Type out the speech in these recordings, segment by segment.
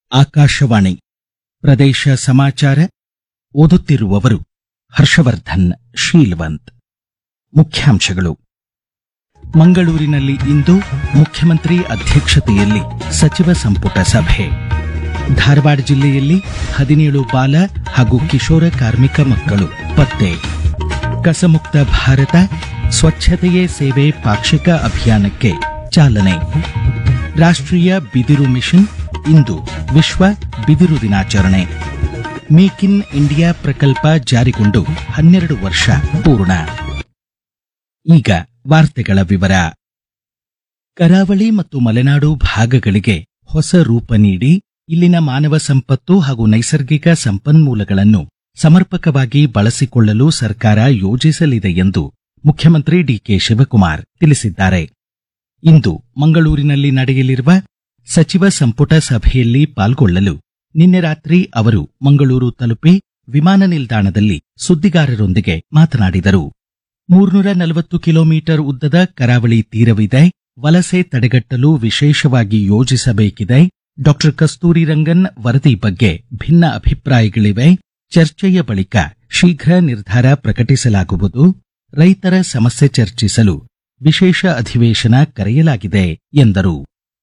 ಆಕಾಶವಾಣಿ ಪ್ರದೇಶ ಸಮಾಚಾರ ಓದುತ್ತಿರುವವರು ಹರ್ಷವರ್ಧನ್ ಶೀಲ್ವಂತ್ ಮುಖ್ಯಾಂಶಗಳು ಮಂಗಳೂರಿನಲ್ಲಿ ಇಂದು ಮುಖ್ಯಮಂತ್ರಿ ಅಧ್ಯಕ್ಷತೆಯಲ್ಲಿ ಸಚಿವ ಸಂಪುಟ ಸಭೆ ಧಾರವಾಡ ಜಿಲ್ಲೆಯಲ್ಲಿ ಹದಿನೇಳು ಬಾಲ ಹಾಗೂ ಕಿಶೋರ ಕಾರ್ಮಿಕ ಮಕ್ಕಳು ಪತ್ತೆ ಕಸಮುಕ್ತ ಭಾರತ ಸ್ವಚ್ಛತೆಯೇ ಸೇವೆ ಪಾಕ್ಷಿಕ ಅಭಿಯಾನಕ್ಕೆ ಚಾಲನೆ ರಾಷ್ಟ್ರೀಯ ಬಿದಿರು ಮಿಷನ್ ಇಂದು ವಿಶ್ವ ಬಿದಿರು ದಿನಾಚರಣೆ ಮೇಕ್ ಇನ್ ಇಂಡಿಯಾ ಪ್ರಕಲ್ಪ ಜಾರಿಗೊಂಡು ಹನ್ನೆರಡು ವರ್ಷ ಪೂರ್ಣ ಈಗ ವಾರ್ತೆಗಳ ವಿವರ ಕರಾವಳಿ ಮತ್ತು ಮಲೆನಾಡು ಭಾಗಗಳಿಗೆ ಹೊಸ ರೂಪ ನೀಡಿ ಇಲ್ಲಿನ ಮಾನವ ಸಂಪತ್ತು ಹಾಗೂ ನೈಸರ್ಗಿಕ ಸಂಪನ್ಮೂಲಗಳನ್ನು ಸಮರ್ಪಕವಾಗಿ ಬಳಸಿಕೊಳ್ಳಲು ಸರ್ಕಾರ ಯೋಜಿಸಲಿದೆ ಎಂದು ಮುಖ್ಯಮಂತ್ರಿ ಡಿಕೆ ಶಿವಕುಮಾರ್ ತಿಳಿಸಿದ್ದಾರೆ ಇಂದು ಮಂಗಳೂರಿನಲ್ಲಿ ನಡೆಯಲಿರುವ ಸಚಿವ ಸಂಪುಟ ಸಭೆಯಲ್ಲಿ ಪಾಲ್ಗೊಳ್ಳಲು ನಿನ್ನೆ ರಾತ್ರಿ ಅವರು ಮಂಗಳೂರು ತಲುಪಿ ವಿಮಾನ ನಿಲ್ದಾಣದಲ್ಲಿ ಸುದ್ದಿಗಾರರೊಂದಿಗೆ ಮಾತನಾಡಿದರು ಮೂರ್ನೂರ ನಲವತ್ತು ಕಿಲೋಮೀಟರ್ ಉದ್ದದ ಕರಾವಳಿ ತೀರವಿದೆ ವಲಸೆ ತಡೆಗಟ್ಟಲು ವಿಶೇಷವಾಗಿ ಯೋಜಿಸಬೇಕಿದೆ ಡಾಕ್ಟರ್ ಕಸ್ತೂರಿ ರಂಗನ್ ವರದಿ ಬಗ್ಗೆ ಭಿನ್ನ ಅಭಿಪ್ರಾಯಗಳಿವೆ ಚರ್ಚೆಯ ಬಳಿಕ ಶೀಘ್ರ ನಿರ್ಧಾರ ಪ್ರಕಟಿಸಲಾಗುವುದು ರೈತರ ಸಮಸ್ಯೆ ಚರ್ಚಿಸಲು ವಿಶೇಷ ಅಧಿವೇಶನ ಕರೆಯಲಾಗಿದೆ ಎಂದರು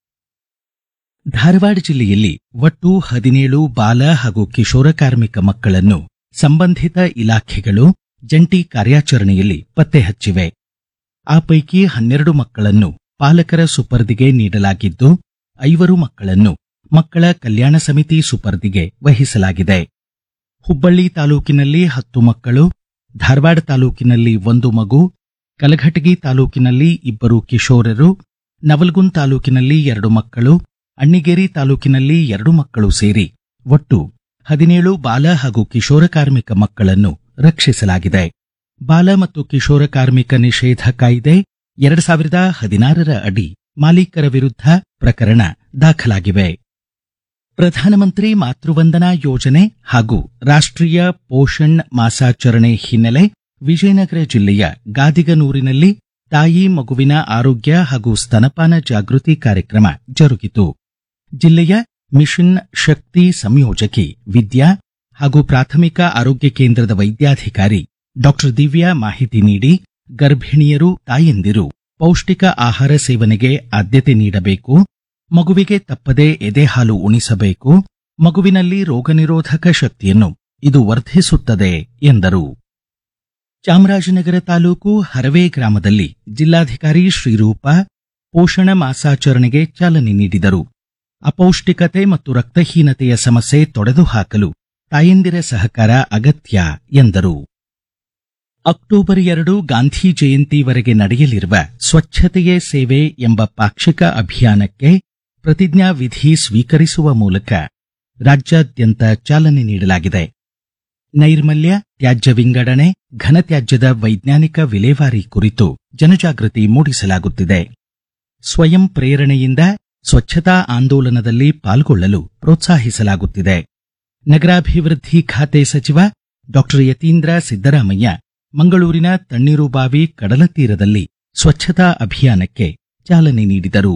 ಧಾರವಾಡ ಜಿಲ್ಲೆಯಲ್ಲಿ ಒಟ್ಟು ಹದಿನೇಳು ಬಾಲ ಹಾಗೂ ಕಿಶೋರ ಕಾರ್ಮಿಕ ಮಕ್ಕಳನ್ನು ಸಂಬಂಧಿತ ಇಲಾಖೆಗಳು ಜಂಟಿ ಕಾರ್ಯಾಚರಣೆಯಲ್ಲಿ ಪತ್ತೆ ಹಚ್ಚಿವೆ ಆ ಪೈಕಿ ಹನ್ನೆರಡು ಮಕ್ಕಳನ್ನು ಪಾಲಕರ ಸುಪರ್ದಿಗೆ ನೀಡಲಾಗಿದ್ದು ಐವರು ಮಕ್ಕಳನ್ನು ಮಕ್ಕಳ ಕಲ್ಯಾಣ ಸಮಿತಿ ಸುಪರ್ದಿಗೆ ವಹಿಸಲಾಗಿದೆ ಹುಬ್ಬಳ್ಳಿ ತಾಲೂಕಿನಲ್ಲಿ ಹತ್ತು ಮಕ್ಕಳು ಧಾರವಾಡ ತಾಲೂಕಿನಲ್ಲಿ ಒಂದು ಮಗು ಕಲಘಟಗಿ ತಾಲೂಕಿನಲ್ಲಿ ಇಬ್ಬರು ಕಿಶೋರರು ನವಲ್ಗುಂದ್ ತಾಲೂಕಿನಲ್ಲಿ ಎರಡು ಮಕ್ಕಳು ಅಣ್ಣಿಗೇರಿ ತಾಲೂಕಿನಲ್ಲಿ ಎರಡು ಮಕ್ಕಳು ಸೇರಿ ಒಟ್ಟು ಹದಿನೇಳು ಬಾಲ ಹಾಗೂ ಕಿಶೋರ ಕಾರ್ಮಿಕ ಮಕ್ಕಳನ್ನು ರಕ್ಷಿಸಲಾಗಿದೆ ಬಾಲ ಮತ್ತು ಕಿಶೋರ ಕಾರ್ಮಿಕ ನಿಷೇಧ ಕಾಯ್ದೆ ಎರಡ್ ಸಾವಿರದ ಹದಿನಾರರ ಅಡಿ ಮಾಲೀಕರ ವಿರುದ್ಧ ಪ್ರಕರಣ ದಾಖಲಾಗಿವೆ ಪ್ರಧಾನಮಂತ್ರಿ ಮಾತೃವಂದನಾ ಯೋಜನೆ ಹಾಗೂ ರಾಷ್ಟ್ರೀಯ ಪೋಷಣ್ ಮಾಸಾಚರಣೆ ಹಿನ್ನೆಲೆ ವಿಜಯನಗರ ಜಿಲ್ಲೆಯ ಗಾದಿಗನೂರಿನಲ್ಲಿ ತಾಯಿ ಮಗುವಿನ ಆರೋಗ್ಯ ಹಾಗೂ ಸ್ತನಪಾನ ಜಾಗೃತಿ ಕಾರ್ಯಕ್ರಮ ಜರುಗಿತು ಜಿಲ್ಲೆಯ ಮಿಷನ್ ಶಕ್ತಿ ಸಂಯೋಜಕಿ ವಿದ್ಯಾ ಹಾಗೂ ಪ್ರಾಥಮಿಕ ಆರೋಗ್ಯ ಕೇಂದ್ರದ ವೈದ್ಯಾಧಿಕಾರಿ ಡಾಕ್ಟರ್ ದಿವ್ಯಾ ಮಾಹಿತಿ ನೀಡಿ ಗರ್ಭಿಣಿಯರು ತಾಯಂದಿರು ಪೌಷ್ಟಿಕ ಆಹಾರ ಸೇವನೆಗೆ ಆದ್ಯತೆ ನೀಡಬೇಕು ಮಗುವಿಗೆ ತಪ್ಪದೆ ಎದೆಹಾಲು ಉಣಿಸಬೇಕು ಮಗುವಿನಲ್ಲಿ ರೋಗನಿರೋಧಕ ಶಕ್ತಿಯನ್ನು ಇದು ವರ್ಧಿಸುತ್ತದೆ ಎಂದರು ಚಾಮರಾಜನಗರ ತಾಲೂಕು ಹರವೆ ಗ್ರಾಮದಲ್ಲಿ ಜಿಲ್ಲಾಧಿಕಾರಿ ಶ್ರೀರೂಪ ಪೋಷಣ ಮಾಸಾಚರಣೆಗೆ ಚಾಲನೆ ನೀಡಿದರು ಅಪೌಷ್ಟಿಕತೆ ಮತ್ತು ರಕ್ತಹೀನತೆಯ ಸಮಸ್ಯೆ ತೊಡೆದುಹಾಕಲು ತಾಯಂದಿರ ಸಹಕಾರ ಅಗತ್ಯ ಎಂದರು ಅಕ್ಟೋಬರ್ ಎರಡು ಗಾಂಧಿ ಜಯಂತಿವರೆಗೆ ನಡೆಯಲಿರುವ ಸ್ವಚ್ಛತೆಯೇ ಸೇವೆ ಎಂಬ ಪಾಕ್ಷಿಕ ಅಭಿಯಾನಕ್ಕೆ ಪ್ರತಿಜ್ಞಾ ವಿಧಿ ಸ್ವೀಕರಿಸುವ ಮೂಲಕ ರಾಜ್ಯಾದ್ಯಂತ ಚಾಲನೆ ನೀಡಲಾಗಿದೆ ನೈರ್ಮಲ್ಯ ತ್ಯಾಜ್ಯ ವಿಂಗಡಣೆ ಘನತ್ಯಾಜ್ಯದ ವೈಜ್ಞಾನಿಕ ವಿಲೇವಾರಿ ಕುರಿತು ಜನಜಾಗೃತಿ ಮೂಡಿಸಲಾಗುತ್ತಿದೆ ಸ್ವಯಂ ಪ್ರೇರಣೆಯಿಂದ ಸ್ವಚ್ಛತಾ ಆಂದೋಲನದಲ್ಲಿ ಪಾಲ್ಗೊಳ್ಳಲು ಪ್ರೋತ್ಸಾಹಿಸಲಾಗುತ್ತಿದೆ ನಗರಾಭಿವೃದ್ಧಿ ಖಾತೆ ಸಚಿವ ಡಾಕ್ಟರ್ ಯತೀಂದ್ರ ಸಿದ್ದರಾಮಯ್ಯ ಮಂಗಳೂರಿನ ತಣ್ಣೀರುಬಾವಿ ಕಡಲತೀರದಲ್ಲಿ ಸ್ವಚ್ಛತಾ ಅಭಿಯಾನಕ್ಕೆ ಚಾಲನೆ ನೀಡಿದರು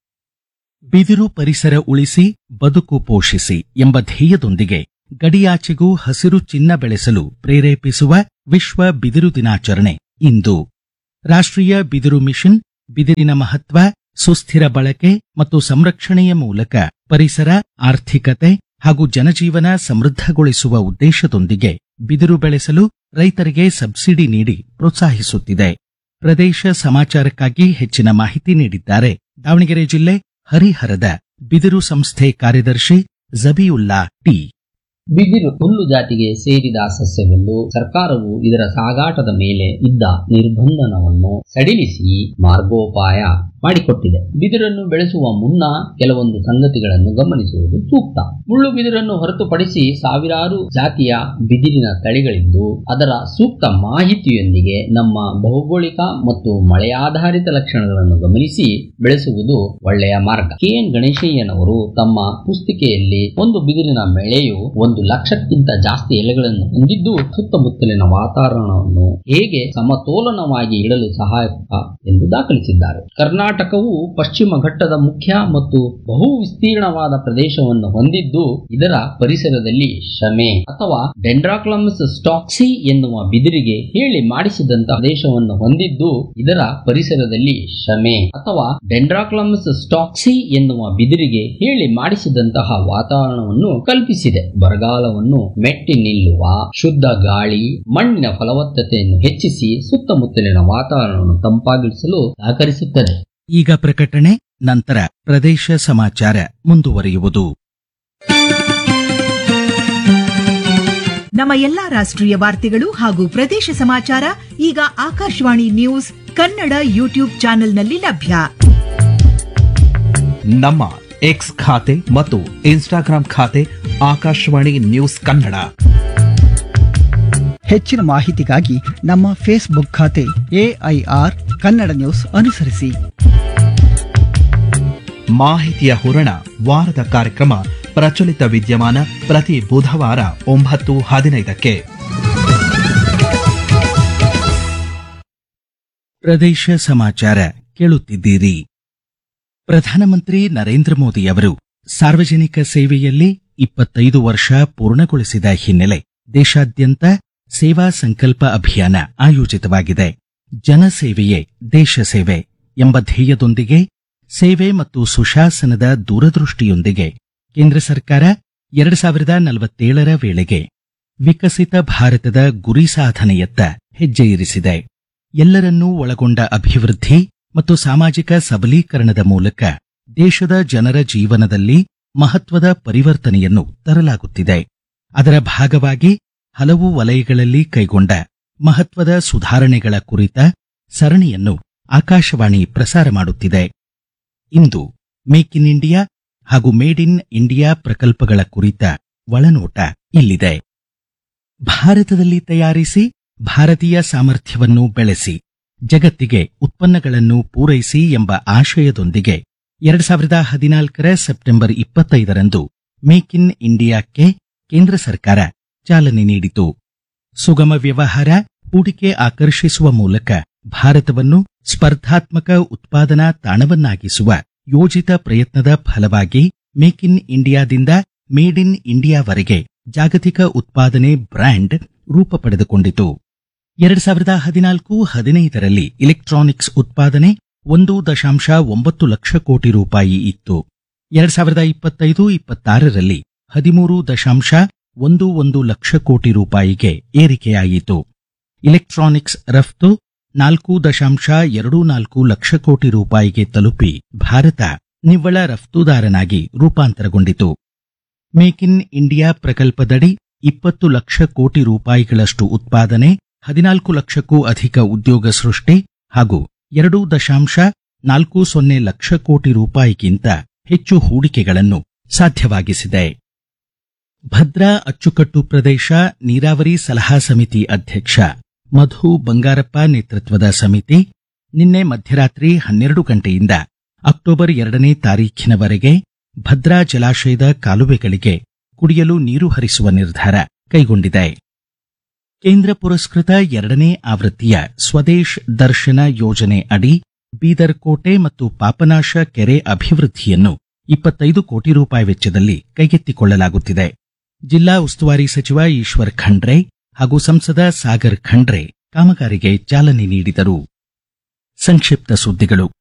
ಬಿದಿರು ಪರಿಸರ ಉಳಿಸಿ ಬದುಕು ಪೋಷಿಸಿ ಎಂಬ ಧ್ಯೇಯದೊಂದಿಗೆ ಗಡಿಯಾಚೆಗೂ ಹಸಿರು ಚಿನ್ನ ಬೆಳೆಸಲು ಪ್ರೇರೇಪಿಸುವ ವಿಶ್ವ ಬಿದಿರು ದಿನಾಚರಣೆ ಇಂದು ರಾಷ್ಟ್ರೀಯ ಬಿದಿರು ಮಿಷನ್ ಬಿದಿರಿನ ಮಹತ್ವ ಸುಸ್ಥಿರ ಬಳಕೆ ಮತ್ತು ಸಂರಕ್ಷಣೆಯ ಮೂಲಕ ಪರಿಸರ ಆರ್ಥಿಕತೆ ಹಾಗೂ ಜನಜೀವನ ಸಮೃದ್ಧಗೊಳಿಸುವ ಉದ್ದೇಶದೊಂದಿಗೆ ಬಿದಿರು ಬೆಳೆಸಲು ರೈತರಿಗೆ ಸಬ್ಸಿಡಿ ನೀಡಿ ಪ್ರೋತ್ಸಾಹಿಸುತ್ತಿದೆ ಪ್ರದೇಶ ಸಮಾಚಾರಕ್ಕಾಗಿ ಹೆಚ್ಚಿನ ಮಾಹಿತಿ ನೀಡಿದ್ದಾರೆ ದಾವಣಗೆರೆ ಜಿಲ್ಲೆ ಹರಿಹರದ ಬಿದಿರು ಸಂಸ್ಥೆ ಕಾರ್ಯದರ್ಶಿ ಜಬಿಯುಲ್ಲಾ ಟಿ ಬಿದಿರು ಹುಲ್ಲು ಜಾತಿಗೆ ಸೇರಿದ ಸಸ್ಯವೆಂದು ಸರ್ಕಾರವು ಇದರ ಸಾಗಾಟದ ಮೇಲೆ ಇದ್ದ ನಿರ್ಬಂಧನವನ್ನು ಸಡಿಲಿಸಿ ಮಾರ್ಗೋಪಾಯ ಮಾಡಿಕೊಟ್ಟಿದೆ ಬಿದಿರನ್ನು ಬೆಳೆಸುವ ಮುನ್ನ ಕೆಲವೊಂದು ಸಂಗತಿಗಳನ್ನು ಗಮನಿಸುವುದು ಸೂಕ್ತ ಮುಳ್ಳು ಬಿದಿರನ್ನು ಹೊರತುಪಡಿಸಿ ಸಾವಿರಾರು ಜಾತಿಯ ಬಿದಿರಿನ ತಳಿಗಳಿದ್ದು ಅದರ ಸೂಕ್ತ ಮಾಹಿತಿಯೊಂದಿಗೆ ನಮ್ಮ ಭೌಗೋಳಿಕ ಮತ್ತು ಮಳೆಯಾಧಾರಿತ ಲಕ್ಷಣಗಳನ್ನು ಗಮನಿಸಿ ಬೆಳೆಸುವುದು ಒಳ್ಳೆಯ ಮಾರ್ಗ ಕೆ ಎನ್ ಗಣೇಶಯ್ಯನವರು ತಮ್ಮ ಪುಸ್ತಿಕೆಯಲ್ಲಿ ಒಂದು ಬಿದಿರಿನ ಬೆಳೆಯು ಒಂದು ಒಂದು ಲಕ್ಷಕ್ಕಿಂತ ಜಾಸ್ತಿ ಎಲೆಗಳನ್ನು ಹೊಂದಿದ್ದು ಸುತ್ತಮುತ್ತಲಿನ ವಾತಾವರಣವನ್ನು ಹೇಗೆ ಸಮತೋಲನವಾಗಿ ಇಡಲು ಸಹಾಯಕ ಎಂದು ದಾಖಲಿಸಿದ್ದಾರೆ ಕರ್ನಾಟಕವು ಪಶ್ಚಿಮ ಘಟ್ಟದ ಮುಖ್ಯ ಮತ್ತು ಬಹು ವಿಸ್ತೀರ್ಣವಾದ ಪ್ರದೇಶವನ್ನು ಹೊಂದಿದ್ದು ಇದರ ಪರಿಸರದಲ್ಲಿ ಶಮೆ ಅಥವಾ ಡೆಂಡ್ರಾಕ್ಲಮ್ಸ್ ಸ್ಟಾಕ್ಸಿ ಎನ್ನುವ ಬಿದಿರಿಗೆ ಹೇಳಿ ಮಾಡಿಸಿದಂತಹ ಪ್ರದೇಶವನ್ನು ಹೊಂದಿದ್ದು ಇದರ ಪರಿಸರದಲ್ಲಿ ಶಮೆ ಅಥವಾ ಡೆಂಡ್ರಾಕ್ಲಮ್ಸ್ ಸ್ಟಾಕ್ಸಿ ಎನ್ನುವ ಬಿದಿರಿಗೆ ಹೇಳಿ ಮಾಡಿಸಿದಂತಹ ವಾತಾವರಣವನ್ನು ಕಲ್ಪಿಸಿದೆ ಬರಗಾಲವನ್ನು ಮೆಟ್ಟಿ ನಿಲ್ಲುವ ಶುದ್ಧ ಗಾಳಿ ಮಣ್ಣಿನ ಫಲವತ್ತತೆಯನ್ನು ಹೆಚ್ಚಿಸಿ ಸುತ್ತಮುತ್ತಲಿನ ವಾತಾವರಣವನ್ನು ತಂಪಾಗಿಸಲು ಸಹಕರಿಸುತ್ತದೆ ಈಗ ಪ್ರಕಟಣೆ ನಂತರ ಪ್ರದೇಶ ಸಮಾಚಾರ ಮುಂದುವರಿಯುವುದು ನಮ್ಮ ಎಲ್ಲಾ ರಾಷ್ಟ್ರೀಯ ವಾರ್ತೆಗಳು ಹಾಗೂ ಪ್ರದೇಶ ಸಮಾಚಾರ ಈಗ ಆಕಾಶವಾಣಿ ನ್ಯೂಸ್ ಕನ್ನಡ ಯೂಟ್ಯೂಬ್ ಚಾನೆಲ್ನಲ್ಲಿ ಲಭ್ಯ ನಮ್ಮ ಎಕ್ಸ್ ಖಾತೆ ಮತ್ತು ಇನ್ಸ್ಟಾಗ್ರಾಂ ಖಾತೆ ಆಕಾಶವಾಣಿ ನ್ಯೂಸ್ ಕನ್ನಡ ಹೆಚ್ಚಿನ ಮಾಹಿತಿಗಾಗಿ ನಮ್ಮ ಫೇಸ್ಬುಕ್ ಖಾತೆ ಎಐಆರ್ ಕನ್ನಡ ನ್ಯೂಸ್ ಅನುಸರಿಸಿ ಮಾಹಿತಿಯ ಹೂರಣ ವಾರದ ಕಾರ್ಯಕ್ರಮ ಪ್ರಚಲಿತ ವಿದ್ಯಮಾನ ಪ್ರತಿ ಬುಧವಾರ ಒಂಬತ್ತು ಹದಿನೈದಕ್ಕೆ ಪ್ರದೇಶ ಸಮಾಚಾರ ಕೇಳುತ್ತಿದ್ದೀರಿ ಪ್ರಧಾನಮಂತ್ರಿ ನರೇಂದ್ರ ಮೋದಿ ಅವರು ಸಾರ್ವಜನಿಕ ಸೇವೆಯಲ್ಲಿ ಇಪ್ಪತ್ತೈದು ವರ್ಷ ಪೂರ್ಣಗೊಳಿಸಿದ ಹಿನ್ನೆಲೆ ದೇಶಾದ್ಯಂತ ಸೇವಾ ಸಂಕಲ್ಪ ಅಭಿಯಾನ ಆಯೋಜಿತವಾಗಿದೆ ಜನಸೇವೆಯೇ ದೇಶ ಸೇವೆ ಎಂಬ ಧ್ಯೇಯದೊಂದಿಗೆ ಸೇವೆ ಮತ್ತು ಸುಶಾಸನದ ದೂರದೃಷ್ಟಿಯೊಂದಿಗೆ ಕೇಂದ್ರ ಸರ್ಕಾರ ಎರಡು ಸಾವಿರದ ನಲವತ್ತೇಳರ ವೇಳೆಗೆ ವಿಕಸಿತ ಭಾರತದ ಗುರಿ ಸಾಧನೆಯತ್ತ ಹೆಜ್ಜೆ ಇರಿಸಿದೆ ಎಲ್ಲರನ್ನೂ ಒಳಗೊಂಡ ಅಭಿವೃದ್ಧಿ ಮತ್ತು ಸಾಮಾಜಿಕ ಸಬಲೀಕರಣದ ಮೂಲಕ ದೇಶದ ಜನರ ಜೀವನದಲ್ಲಿ ಮಹತ್ವದ ಪರಿವರ್ತನೆಯನ್ನು ತರಲಾಗುತ್ತಿದೆ ಅದರ ಭಾಗವಾಗಿ ಹಲವು ವಲಯಗಳಲ್ಲಿ ಕೈಗೊಂಡ ಮಹತ್ವದ ಸುಧಾರಣೆಗಳ ಕುರಿತ ಸರಣಿಯನ್ನು ಆಕಾಶವಾಣಿ ಪ್ರಸಾರ ಮಾಡುತ್ತಿದೆ ಇಂದು ಮೇಕ್ ಇನ್ ಇಂಡಿಯಾ ಹಾಗೂ ಮೇಡ್ ಇನ್ ಇಂಡಿಯಾ ಪ್ರಕಲ್ಪಗಳ ಕುರಿತ ಒಳನೋಟ ಇಲ್ಲಿದೆ ಭಾರತದಲ್ಲಿ ತಯಾರಿಸಿ ಭಾರತೀಯ ಸಾಮರ್ಥ್ಯವನ್ನು ಬೆಳೆಸಿ ಜಗತ್ತಿಗೆ ಉತ್ಪನ್ನಗಳನ್ನು ಪೂರೈಸಿ ಎಂಬ ಆಶಯದೊಂದಿಗೆ ಎರಡ್ ಸಾವಿರದ ಹದಿನಾಲ್ಕರ ಸೆಪ್ಟೆಂಬರ್ ಇಪ್ಪತ್ತೈದರಂದು ಮೇಕ್ ಇನ್ ಇಂಡಿಯಾಕ್ಕೆ ಕೇಂದ್ರ ಸರ್ಕಾರ ಚಾಲನೆ ನೀಡಿತು ಸುಗಮ ವ್ಯವಹಾರ ಹೂಡಿಕೆ ಆಕರ್ಷಿಸುವ ಮೂಲಕ ಭಾರತವನ್ನು ಸ್ಪರ್ಧಾತ್ಮಕ ಉತ್ಪಾದನಾ ತಾಣವನ್ನಾಗಿಸುವ ಯೋಜಿತ ಪ್ರಯತ್ನದ ಫಲವಾಗಿ ಮೇಕ್ ಇನ್ ಇಂಡಿಯಾದಿಂದ ಮೇಡ್ ಇನ್ ಇಂಡಿಯಾವರೆಗೆ ಜಾಗತಿಕ ಉತ್ಪಾದನೆ ಬ್ರ್ಯಾಂಡ್ ರೂಪ ಪಡೆದುಕೊಂಡಿತು ಎರಡ್ ಸಾವಿರದ ಹದಿನಾಲ್ಕು ಹದಿನೈದರಲ್ಲಿ ಇಲೆಕ್ಟ್ರಾನಿಕ್ಸ್ ಉತ್ಪಾದನೆ ಒಂದು ದಶಾಂಶ ಒಂಬತ್ತು ಲಕ್ಷ ಕೋಟಿ ರೂಪಾಯಿ ಇತ್ತು ಎರಡ್ ಸಾವಿರದ ಇಪ್ಪತ್ತೈದು ಇಪ್ಪತ್ತಾರರಲ್ಲಿ ಹದಿಮೂರು ದಶಾಂಶ ಒಂದು ಒಂದು ಲಕ್ಷ ಕೋಟಿ ರೂಪಾಯಿಗೆ ಏರಿಕೆಯಾಯಿತು ಇಲೆಕ್ಟ್ರಾನಿಕ್ಸ್ ರಫ್ತು ನಾಲ್ಕು ದಶಾಂಶ ಎರಡು ನಾಲ್ಕು ಲಕ್ಷ ಕೋಟಿ ರೂಪಾಯಿಗೆ ತಲುಪಿ ಭಾರತ ನಿವ್ವಳ ರಫ್ತುದಾರನಾಗಿ ರೂಪಾಂತರಗೊಂಡಿತು ಮೇಕ್ ಇನ್ ಇಂಡಿಯಾ ಪ್ರಕಲ್ಪದಡಿ ಇಪ್ಪತ್ತು ಲಕ್ಷ ಕೋಟಿ ರೂಪಾಯಿಗಳಷ್ಟು ಉತ್ಪಾದನೆ ಹದಿನಾಲ್ಕು ಲಕ್ಷಕ್ಕೂ ಅಧಿಕ ಉದ್ಯೋಗ ಸೃಷ್ಟಿ ಹಾಗೂ ಎರಡು ದಶಾಂಶ ನಾಲ್ಕು ಸೊನ್ನೆ ಲಕ್ಷ ಕೋಟಿ ರೂಪಾಯಿಗಿಂತ ಹೆಚ್ಚು ಹೂಡಿಕೆಗಳನ್ನು ಸಾಧ್ಯವಾಗಿಸಿದೆ ಭದ್ರಾ ಅಚ್ಚುಕಟ್ಟು ಪ್ರದೇಶ ನೀರಾವರಿ ಸಲಹಾ ಸಮಿತಿ ಅಧ್ಯಕ್ಷ ಮಧು ಬಂಗಾರಪ್ಪ ನೇತೃತ್ವದ ಸಮಿತಿ ನಿನ್ನೆ ಮಧ್ಯರಾತ್ರಿ ಹನ್ನೆರಡು ಗಂಟೆಯಿಂದ ಅಕ್ಟೋಬರ್ ಎರಡನೇ ತಾರೀಖಿನವರೆಗೆ ಭದ್ರಾ ಜಲಾಶಯದ ಕಾಲುವೆಗಳಿಗೆ ಕುಡಿಯಲು ನೀರು ಹರಿಸುವ ನಿರ್ಧಾರ ಕೈಗೊಂಡಿದೆ ಕೇಂದ್ರ ಪುರಸ್ಕೃತ ಎರಡನೇ ಆವೃತ್ತಿಯ ಸ್ವದೇಶ್ ದರ್ಶನ ಯೋಜನೆ ಅಡಿ ಬೀದರ್ ಕೋಟೆ ಮತ್ತು ಪಾಪನಾಶ ಕೆರೆ ಅಭಿವೃದ್ಧಿಯನ್ನು ಇಪ್ಪತ್ತೈದು ಕೋಟಿ ರೂಪಾಯಿ ವೆಚ್ಚದಲ್ಲಿ ಕೈಗೆತ್ತಿಕೊಳ್ಳಲಾಗುತ್ತಿದೆ ಜಿಲ್ಲಾ ಉಸ್ತುವಾರಿ ಸಚಿವ ಈಶ್ವರ್ ಖಂಡ್ರೆ ಹಾಗೂ ಸಂಸದ ಸಾಗರ್ ಖಂಡ್ರೆ ಕಾಮಗಾರಿಗೆ ಚಾಲನೆ ನೀಡಿದರು ಸಂಕ್ಷಿಪ್ತ ಸುದ್ದಿಗಳು